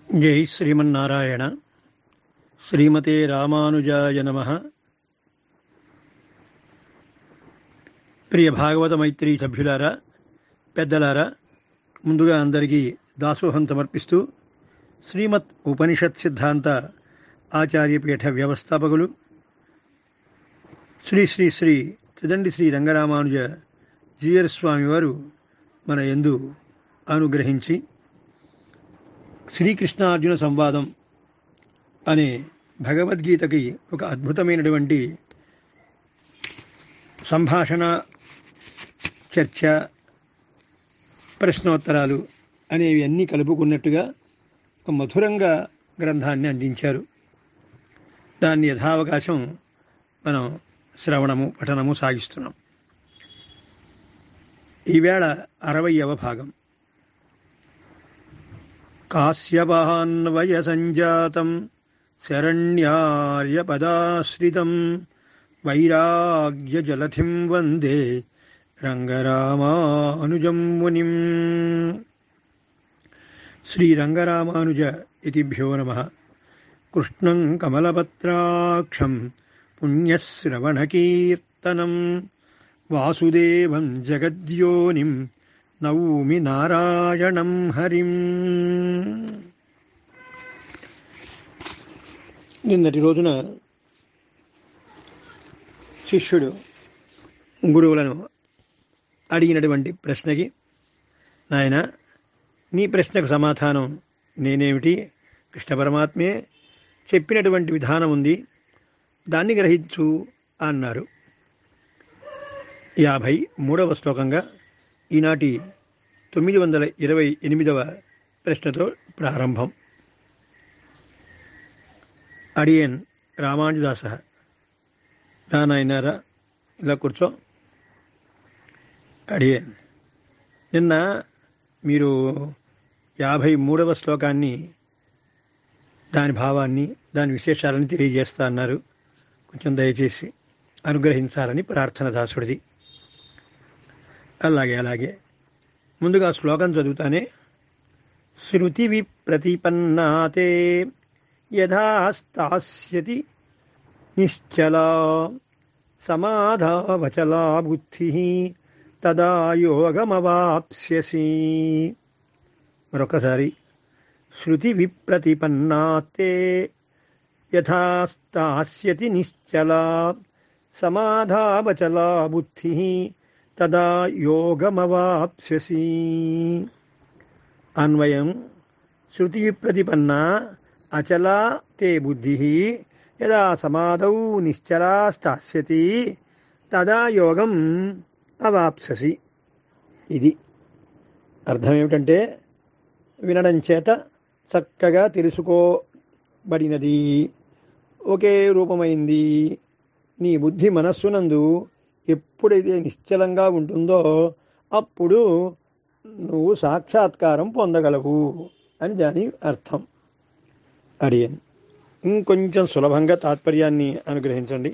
జై శ్రీమన్నారాయణ శ్రీమతే రామానుజాయ నమ ప్రియ భాగవత మైత్రి సభ్యులారా పెద్దలారా ముందుగా అందరికీ దాసోహం సమర్పిస్తూ శ్రీమత్ ఉపనిషత్ సిద్ధాంత ఆచార్యపీఠ వ్యవస్థాపకులు శ్రీ శ్రీ శ్రీ త్రిదండి శ్రీ రంగరామానుజ జీయర్ స్వామి వారు మన ఎందు అనుగ్రహించి శ్రీకృష్ణార్జున సంవాదం అనే భగవద్గీతకి ఒక అద్భుతమైనటువంటి సంభాషణ చర్చ ప్రశ్నోత్తరాలు అనేవి అన్నీ కలుపుకున్నట్టుగా ఒక మధురంగా గ్రంథాన్ని అందించారు దాన్ని యథావకాశం మనం శ్రవణము పఠనము సాగిస్తున్నాం ఈవేళ అరవయవ భాగం కాశ్యపాన్వయ సంజాతం శరణ్యార్యపదాశ్రితం వైరాగ్యజలధిం వందే రంగరామానుజం మునిం శ్రీరంగరామానుజ ఇతిభ్యో నమ కృష్ణం కమలపత్రాక్షం పుణ్యశ్రవణకీర్తనం వాసుదేవం జగద్యోనిం నౌమి నారాయణం హరిం నిన్నటి రోజున శిష్యుడు గురువులను అడిగినటువంటి ప్రశ్నకి నాయన నీ ప్రశ్నకు సమాధానం నేనేమిటి కృష్ణ పరమాత్మే చెప్పినటువంటి విధానం ఉంది దాన్ని గ్రహించు అన్నారు యాభై మూడవ శ్లోకంగా ఈనాటి తొమ్మిది వందల ఇరవై ఎనిమిదవ ప్రశ్నతో ప్రారంభం అడియన్ రామానుజదాస రానాయనారా ఇలా కూర్చో అడియన్ నిన్న మీరు యాభై మూడవ శ్లోకాన్ని దాని భావాన్ని దాని విశేషాలను తెలియజేస్తా అన్నారు కొంచెం దయచేసి అనుగ్రహించాలని ప్రార్థన దాసుడిది అలాగే అలాగే ముందుగా శ్లోకం చదువుతానే శృతి విప్రతిపన్నాతే యథాస్తాస్యతి నిశ్చలా సమాధావచలా బుద్ధి తదా యోగమవాప్స్యసి మరొకసారి శృతి విప్రతిపన్నాతే యథాస్తాస్యతి నిశ్చలా సమాధావచలా బుద్ధి తదా యోగమవాప్స్యసి అన్వయం శృతి ప్రతిపన్నా అచలా తే బుద్ధి యదా సమాధౌ నిశ్చలా స్థాస్యతి తదా యోగం అవాప్ససి ఇది అర్థం ఏమిటంటే వినడం చేత చక్కగా తెలుసుకోబడినది ఒకే రూపమైంది నీ బుద్ధి మనస్సునందు ఎప్పుడైతే నిశ్చలంగా ఉంటుందో అప్పుడు నువ్వు సాక్షాత్కారం పొందగలవు అని దాని అర్థం అడియన్ ఇంకొంచెం సులభంగా తాత్పర్యాన్ని అనుగ్రహించండి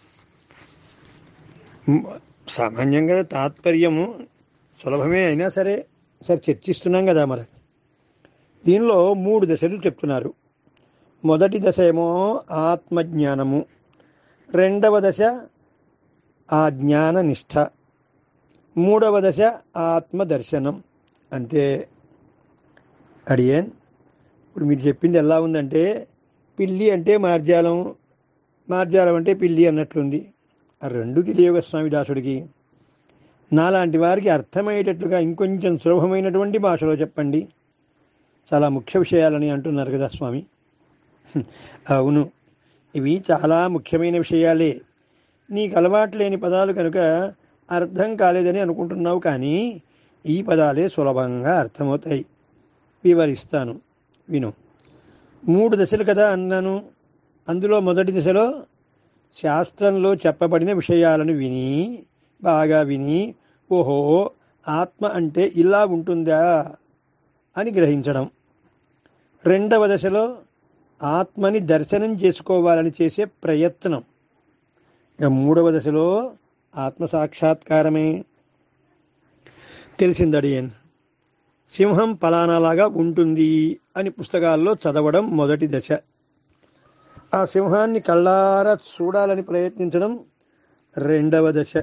సామాన్యంగా తాత్పర్యము సులభమే అయినా సరే సరే చర్చిస్తున్నాం కదా మరి దీనిలో మూడు దశలు చెప్తున్నారు మొదటి దశ ఏమో ఆత్మజ్ఞానము రెండవ దశ ఆ జ్ఞాన నిష్ఠ మూడవ దశ ఆత్మదర్శనం అంతే అడియన్ ఇప్పుడు మీరు చెప్పింది ఎలా ఉందంటే పిల్లి అంటే మార్జాలం మార్జాలం అంటే పిల్లి అన్నట్లుంది ఆ రెండు తెలియక స్వామి దాసుడికి నాలాంటి వారికి అర్థమయ్యేటట్లుగా ఇంకొంచెం సులభమైనటువంటి భాషలో చెప్పండి చాలా ముఖ్య విషయాలని అంటున్నారు కదా స్వామి అవును ఇవి చాలా ముఖ్యమైన విషయాలే నీకు అలవాటు లేని పదాలు కనుక అర్థం కాలేదని అనుకుంటున్నావు కానీ ఈ పదాలే సులభంగా అర్థమవుతాయి వివరిస్తాను విను మూడు దశలు కదా అన్నాను అందులో మొదటి దశలో శాస్త్రంలో చెప్పబడిన విషయాలను విని బాగా విని ఓహో ఆత్మ అంటే ఇలా ఉంటుందా అని గ్రహించడం రెండవ దశలో ఆత్మని దర్శనం చేసుకోవాలని చేసే ప్రయత్నం ఇక మూడవ దశలో ఆత్మ సాక్షాత్కారమే తెలిసింది అడియన్ సింహం పలానాలాగా ఉంటుంది అని పుస్తకాల్లో చదవడం మొదటి దశ ఆ సింహాన్ని కళ్ళారా చూడాలని ప్రయత్నించడం రెండవ దశ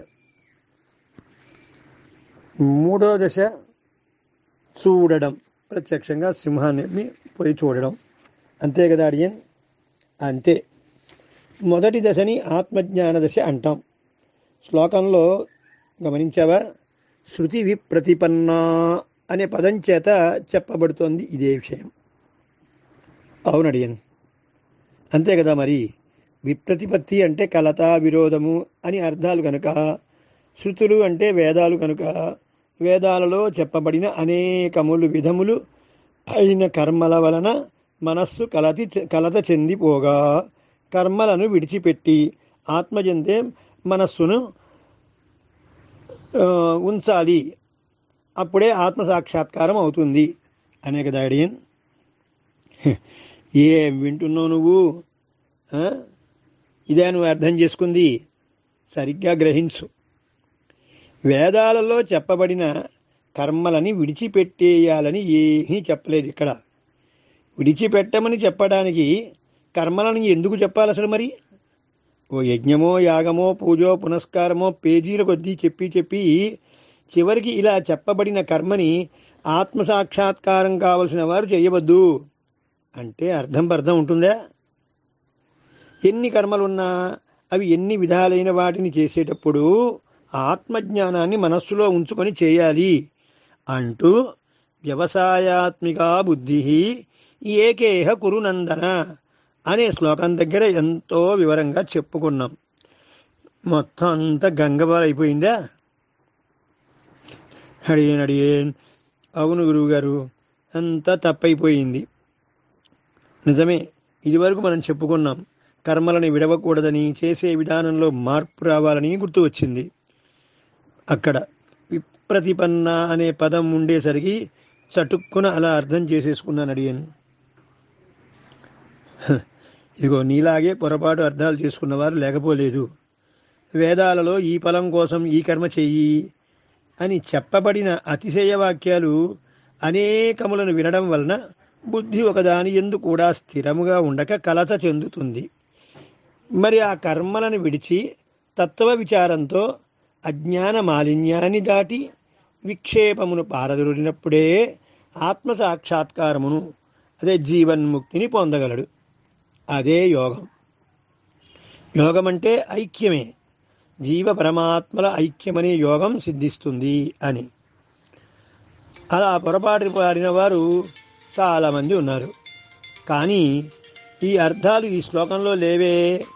మూడవ దశ చూడడం ప్రత్యక్షంగా సింహాన్ని పోయి చూడడం అంతే కదా అడియన్ అంతే మొదటి దశని ఆత్మజ్ఞాన దశ అంటాం శ్లోకంలో గమనించావా శృతి విప్రతిపన్న అనే పదం చేత చెప్పబడుతోంది ఇదే విషయం అవును అడియన్ అంతే కదా మరి విప్రతిపత్తి అంటే కలత విరోధము అని అర్థాలు కనుక శృతులు అంటే వేదాలు కనుక వేదాలలో చెప్పబడిన అనేకములు విధములు అయిన కర్మల వలన మనస్సు కలతి కలత చెందిపోగా కర్మలను విడిచిపెట్టి ఆత్మజంతే మనస్సును ఆ, ఉంచాలి అప్పుడే ఆత్మ సాక్షాత్కారం అవుతుంది అనే కదా అడియన్ ఏం వింటున్నావు నువ్వు ఆ? ఇదే నువ్వు అర్థం చేసుకుంది సరిగ్గా గ్రహించు వేదాలలో చెప్పబడిన కర్మలని విడిచిపెట్టేయాలని ఏమీ చెప్పలేదు ఇక్కడ విడిచిపెట్టమని చెప్పడానికి కర్మలను ఎందుకు చెప్పాలి అసలు మరి ఓ యజ్ఞమో యాగమో పూజో పునస్కారమో పేజీల కొద్దీ చెప్పి చెప్పి చివరికి ఇలా చెప్పబడిన కర్మని ఆత్మసాక్షాత్కారం కావలసిన వారు చేయవద్దు అంటే అర్థం పర్థం ఉంటుందా ఎన్ని కర్మలున్నా అవి ఎన్ని విధాలైన వాటిని చేసేటప్పుడు ఆత్మజ్ఞానాన్ని మనస్సులో ఉంచుకొని చేయాలి అంటూ వ్యవసాయాత్మిక బుద్ధి ఏకేహ కురునందన అనే శ్లోకం దగ్గర ఎంతో వివరంగా చెప్పుకున్నాం మొత్తం అంతా గంగబాల్ అయిపోయిందా అడిగేన్ అడిగేన్ అవును గురువుగారు అంతా తప్పైపోయింది నిజమే ఇదివరకు మనం చెప్పుకున్నాం కర్మలను విడవకూడదని చేసే విధానంలో మార్పు రావాలని గుర్తు వచ్చింది అక్కడ విప్రతిపన్న అనే పదం ఉండేసరికి చటుక్కున అలా అర్థం చేసేసుకున్నాను అడిగాను హ, ఇదిగో నీలాగే పొరపాటు అర్థాలు చేసుకున్నవారు లేకపోలేదు వేదాలలో ఈ ఫలం కోసం ఈ కర్మ చెయ్యి అని చెప్పబడిన అతిశయ వాక్యాలు అనేకములను వినడం వలన బుద్ధి ఒకదాని ఎందు కూడా స్థిరముగా ఉండక కలత చెందుతుంది మరి ఆ కర్మలను విడిచి తత్వ విచారంతో అజ్ఞాన మాలిన్యాన్ని దాటి విక్షేపమును పారదొరినప్పుడే ఆత్మ సాక్షాత్కారమును అదే జీవన్ముక్తిని పొందగలడు అదే యోగం యోగం అంటే ఐక్యమే జీవ పరమాత్మల ఐక్యమనే యోగం సిద్ధిస్తుంది అని అలా పొరపాటు పాడిన వారు చాలామంది ఉన్నారు కానీ ఈ అర్థాలు ఈ శ్లోకంలో లేవే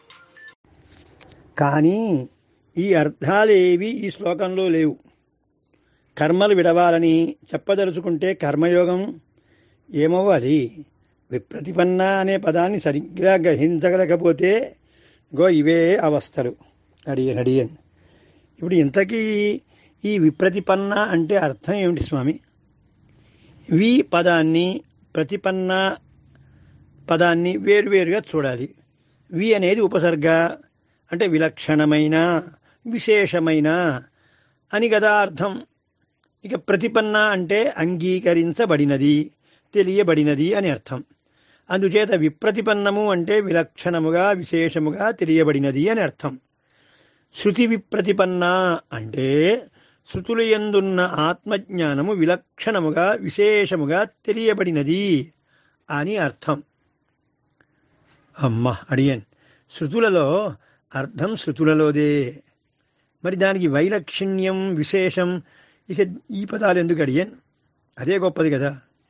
కానీ ఈ అర్థాలేవి ఈ శ్లోకంలో లేవు కర్మలు విడవాలని చెప్పదలుచుకుంటే కర్మయోగం ఏమవ్వాలి విప్రతిపన్న అనే పదాన్ని సరిగ్గా గ్రహించగలకపోతే గో ఇవే అవస్థలు అడియన్ అడియన్ ఇప్పుడు ఇంతకీ ఈ విప్రతిపన్న అంటే అర్థం ఏమిటి స్వామి వి పదాన్ని ప్రతిపన్న పదాన్ని వేరువేరుగా చూడాలి వి అనేది ఉపసర్గ అంటే విలక్షణమైన విశేషమైన అని కదా అర్థం ఇక ప్రతిపన్న అంటే అంగీకరించబడినది తెలియబడినది అని అర్థం అందుచేత విప్రతిపన్నము అంటే విలక్షణముగా విశేషముగా తెలియబడినది అని అర్థం శృతి విప్రతిపన్న అంటే శృతులు ఎందున్న ఆత్మజ్ఞానము విలక్షణముగా విశేషముగా తెలియబడినది అని అర్థం అమ్మ అడియన్ శృతులలో అర్థం శృతులలోదే మరి దానికి వైలక్షణ్యం విశేషం ఇక ఈ పదాలు ఎందుకు అడియన్ అదే గొప్పది కదా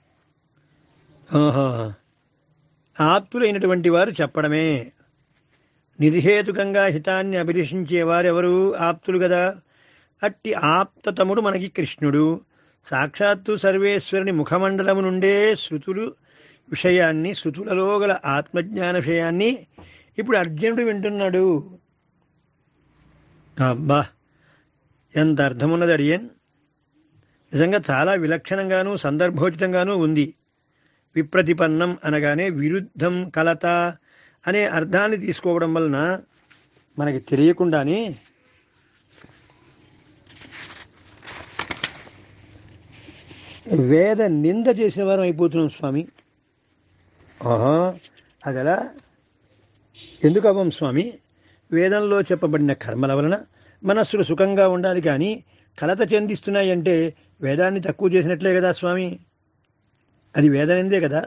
ఆహా ఆప్తులైనటువంటి వారు చెప్పడమే నిర్హేతుకంగా హితాన్ని అభిలషించేవారెవరు ఆప్తులు కదా అట్టి ఆప్తతముడు మనకి కృష్ణుడు సాక్షాత్తు సర్వేశ్వరుని ముఖమండలము నుండే శృతులు విషయాన్ని శృతులలో గల ఆత్మజ్ఞాన విషయాన్ని ఇప్పుడు అర్జునుడు వింటున్నాడు అబ్బా ఎంత అర్థమున్నది అడియన్ నిజంగా చాలా విలక్షణంగాను సందర్భోచితంగానూ ఉంది విప్రతిపన్నం అనగానే విరుద్ధం కలత అనే అర్థాన్ని తీసుకోవడం వలన మనకి తెలియకుండానే వేద నింద చేసిన వారం అయిపోతున్నాం స్వామి ఆహా అదలా ఎందుకు అవ్వం స్వామి వేదంలో చెప్పబడిన కర్మల వలన మనస్సులు సుఖంగా ఉండాలి కానీ కలత చెందిస్తున్నాయంటే వేదాన్ని తక్కువ చేసినట్లే కదా స్వామి అది వేదనిందే కదా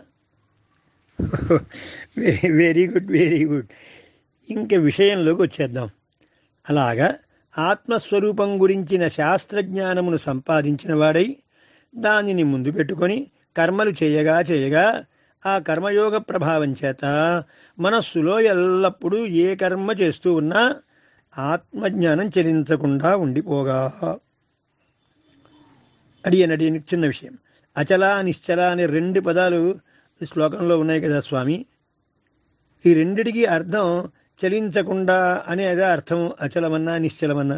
వెరీ గుడ్ వెరీ గుడ్ ఇంక విషయంలోకి వచ్చేద్దాం అలాగా ఆత్మస్వరూపం గురించిన శాస్త్రజ్ఞానమును సంపాదించిన వాడై దానిని ముందు పెట్టుకొని కర్మలు చేయగా చేయగా ఆ కర్మయోగ ప్రభావం చేత మనస్సులో ఎల్లప్పుడూ ఏ కర్మ చేస్తూ ఉన్నా ఆత్మజ్ఞానం చెలించకుండా ఉండిపోగా అడియనడి చిన్న విషయం అచల నిశ్చల అనే రెండు పదాలు ఈ శ్లోకంలో ఉన్నాయి కదా స్వామి ఈ రెండిటికి అర్థం చలించకుండా అనేదా అర్థం అచలమన్నా నిశ్చలమన్నా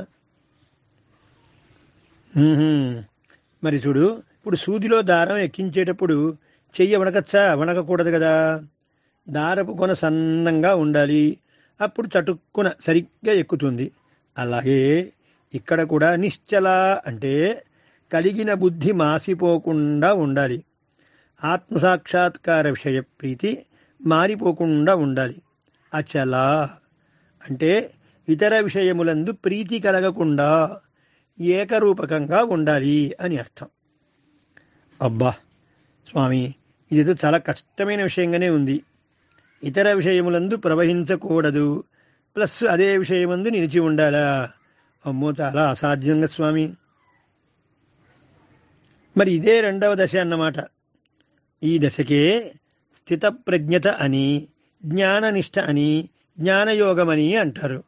మ్మ్హ్మ్. మరి చూడు ఇప్పుడు సూదిలో దారం ఎక్కించేటప్పుడు చెయ్యి వణకచ్చా వణకకూడదు కదా దారపు కొన సన్నంగా ఉండాలి అప్పుడు చటుక్కున సరిగ్గా ఎక్కుతుంది అలాగే ఇక్కడ కూడా నిశ్చల అంటే కలిగిన బుద్ధి మాసిపోకుండా ఉండాలి ఆత్మసాక్షాత్కార విషయ ప్రీతి మారిపోకుండా ఉండాలి అచల అంటే ఇతర విషయములందు ప్రీతి కలగకుండా ఏకరూపకంగా ఉండాలి అని అర్థం అబ్బా స్వామి ఇదేదో చాలా కష్టమైన విషయంగానే ఉంది ఇతర విషయములందు ప్రవహించకూడదు ప్లస్ అదే విషయమందు నిలిచి ఉండాలా అమ్మో చాలా అసాధ్యంగా స్వామి మరి ఇదే రెండవ దశ అన్నమాట ఈ దశకే స్థితప్రజ్ఞత అని జ్ఞాననిష్ట అని జ్ఞానయోగమని అంటారు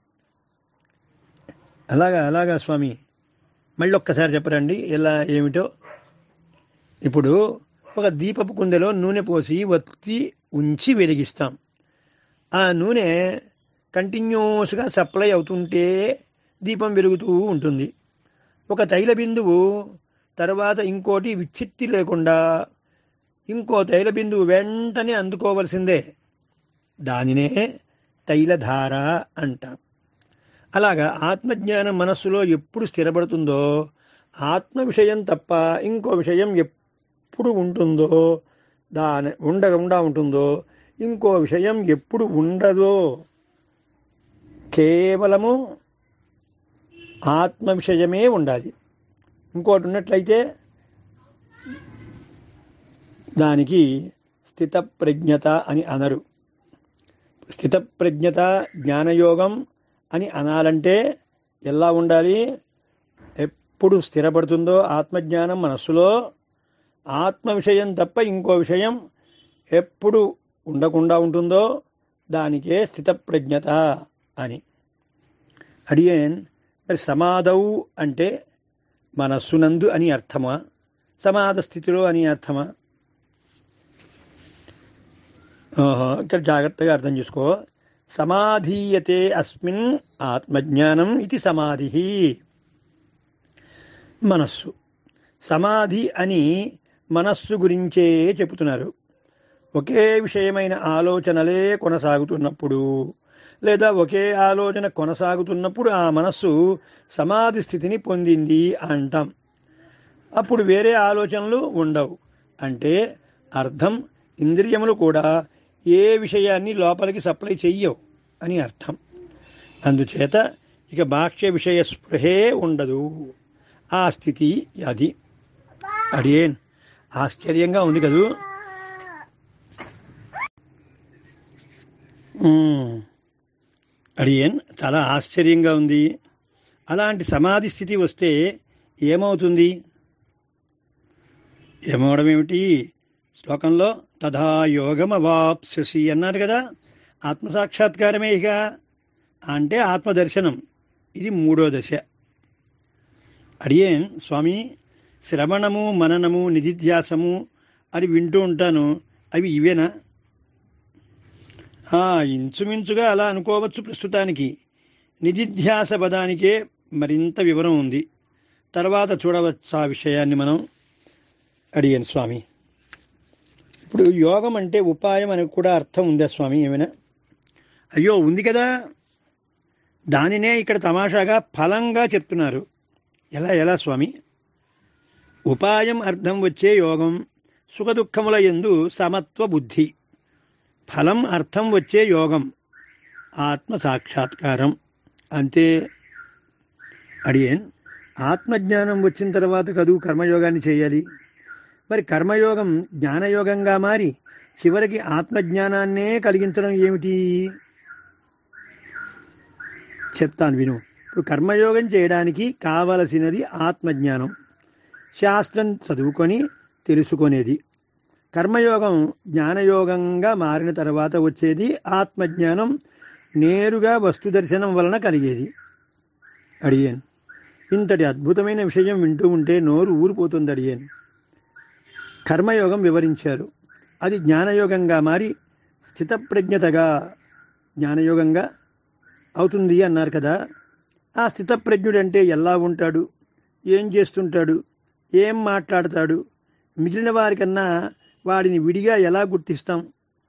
అలాగా అలాగా స్వామి మళ్ళీ ఒక్కసారి చెప్పరండి ఇలా ఏమిటో ఇప్పుడు ఒక దీపపు కుందెలో నూనె పోసి ఒత్తి ఉంచి వెలిగిస్తాం ఆ నూనె కంటిన్యూస్గా సప్లై అవుతుంటే దీపం వెలుగుతూ ఉంటుంది ఒక తైల బిందువు తర్వాత ఇంకోటి విచ్చిత్తి లేకుండా ఇంకో తైల బిందువు వెంటనే అందుకోవలసిందే దానినే తైలధార అంటాం అలాగా ఆత్మజ్ఞానం మనస్సులో ఎప్పుడు స్థిరపడుతుందో ఆత్మ విషయం తప్ప ఇంకో విషయం ఎప్పుడు ఉంటుందో దాని ఉండకుండా ఉంటుందో ఇంకో విషయం ఎప్పుడు ఉండదో కేవలము ఆత్మ విషయమే ఉండాలి ఇంకోటి ఉన్నట్లయితే దానికి స్థితప్రజ్ఞత అని అనరు స్థితప్రజ్ఞత జ్ఞానయోగం అని అనాలంటే ఎలా ఉండాలి ఎప్పుడు స్థిరపడుతుందో ఆత్మజ్ఞానం మనస్సులో ఆత్మ విషయం తప్ప ఇంకో విషయం ఎప్పుడు ఉండకుండా ఉంటుందో దానికే స్థితప్రజ్ఞత అని అడియన్ మరి సమాధౌ అంటే మనస్సునందు అని అర్థమా సమాధ స్థితిలో అని అర్థమా ఓహో ఇక్కడ జాగ్రత్తగా అర్థం చేసుకో సమాధీయతే అస్మిన్ ఆత్మజ్ఞానం ఇది సమాధి మనస్సు సమాధి అని మనస్సు గురించే చెబుతున్నారు ఒకే విషయమైన ఆలోచనలే కొనసాగుతున్నప్పుడు లేదా ఒకే ఆలోచన కొనసాగుతున్నప్పుడు ఆ మనస్సు సమాధి స్థితిని పొందింది అంటాం అప్పుడు వేరే ఆలోచనలు ఉండవు అంటే అర్థం ఇంద్రియములు కూడా ఏ విషయాన్ని లోపలికి సప్లై చెయ్యవు అని అర్థం అందుచేత ఇక బాహ్య విషయ స్పృహే ఉండదు ఆ స్థితి అది అడియేన్ ఆశ్చర్యంగా ఉంది కదూ ఉమ్. అడియన్ చాలా ఆశ్చర్యంగా ఉంది అలాంటి సమాధి స్థితి వస్తే ఏమవుతుంది ఏమవడం ఏమిటి శ్లోకంలో తథా యోగమవాప్స్యసి అన్నారు కదా ఆత్మసాక్షాత్కారమే ఇక అంటే ఆత్మదర్శనం ఇది మూడో దశ అడియేన్ స్వామి శ్రవణము మననము నిధిధ్యాసము అని వింటూ ఉంటాను అవి ఇవేనా ఆ, ఇంచుమించుగా అలా అనుకోవచ్చు ప్రస్తుతానికి నిధిధ్యాస పదానికే మరింత వివరం ఉంది తర్వాత చూడవచ్చు ఆ విషయాన్ని మనం అడిగాను స్వామి ఇప్పుడు యోగం అంటే ఉపాయం అని కూడా అర్థం ఉందా స్వామి ఏమైనా అయ్యో ఉంది కదా దానినే ఇక్కడ తమాషాగా ఫలంగా చెప్తున్నారు ఎలా ఎలా స్వామి ఉపాయం అర్థం వచ్చే యోగం సుఖదుఖముల ఎందు సమత్వ బుద్ధి ఫలం అర్థం వచ్చే యోగం ఆత్మ సాక్షాత్కారం అంతే అడియన్ ఆత్మజ్ఞానం వచ్చిన తర్వాత కదూ కర్మయోగాన్ని చేయాలి మరి కర్మయోగం జ్ఞానయోగంగా మారి చివరికి ఆత్మజ్ఞానాన్నే కలిగించడం ఏమిటి చెప్తాను విను ఇప్పుడు కర్మయోగం చేయడానికి కావలసినది ఆత్మజ్ఞానం శాస్త్రం చదువుకొని తెలుసుకునేది కర్మయోగం జ్ఞానయోగంగా మారిన తర్వాత వచ్చేది ఆత్మజ్ఞానం నేరుగా వస్తు దర్శనం వలన కలిగేది అడిగాను ఇంతటి అద్భుతమైన విషయం వింటూ ఉంటే నోరు ఊరిపోతుంది అడిగాను కర్మయోగం వివరించారు అది జ్ఞానయోగంగా మారి స్థితప్రజ్ఞతగా జ్ఞానయోగంగా అవుతుంది అన్నారు కదా ఆ స్థితప్రజ్ఞుడంటే ఎలా ఉంటాడు ఏం చేస్తుంటాడు ఏం మాట్లాడతాడు మిగిలిన వారికన్నా వాడిని విడిగా ఎలా గుర్తిస్తాం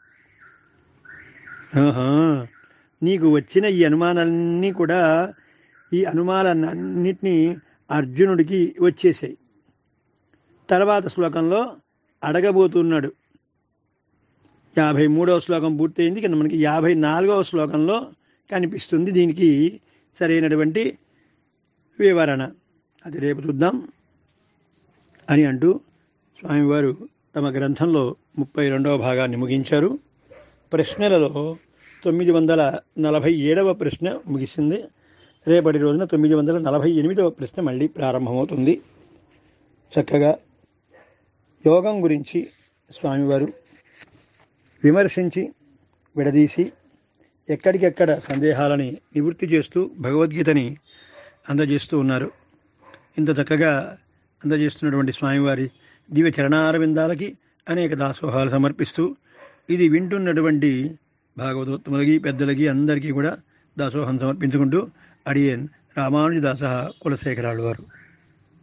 ఆహా నీకు వచ్చిన ఈ అనుమానాలన్నీ కూడా ఈ అనుమానాలన్నింటినీ అర్జునుడికి వచ్చేసాయి తర్వాత శ్లోకంలో అడగబోతున్నాడు యాభై మూడవ శ్లోకం పూర్తయింది కింద మనకి యాభై నాలుగవ శ్లోకంలో కనిపిస్తుంది దీనికి సరైనటువంటి వివరణ అది రేపు చూద్దాం అని అంటూ స్వామివారు తమ గ్రంథంలో ముప్పై రెండవ భాగాన్ని ముగించారు ప్రశ్నలలో తొమ్మిది వందల నలభై ఏడవ ప్రశ్న ముగిసింది రేపటి రోజున తొమ్మిది వందల నలభై ఎనిమిదవ ప్రశ్న మళ్ళీ ప్రారంభమవుతుంది చక్కగా యోగం గురించి స్వామివారు విమర్శించి విడదీసి ఎక్కడికెక్కడ సందేహాలని నివృత్తి చేస్తూ భగవద్గీతని అందజేస్తూ ఉన్నారు ఇంత చక్కగా అందజేస్తున్నటువంటి స్వామివారి దివ్య చరణారవిందాలకి అనేక దాసోహాలు సమర్పిస్తూ ఇది వింటున్నటువంటి భాగవతోత్తములకి పెద్దలకి అందరికీ కూడా దాసోహం సమర్పించుకుంటూ అడియన్ రామానుజదాస కులశేఖరాలు వారు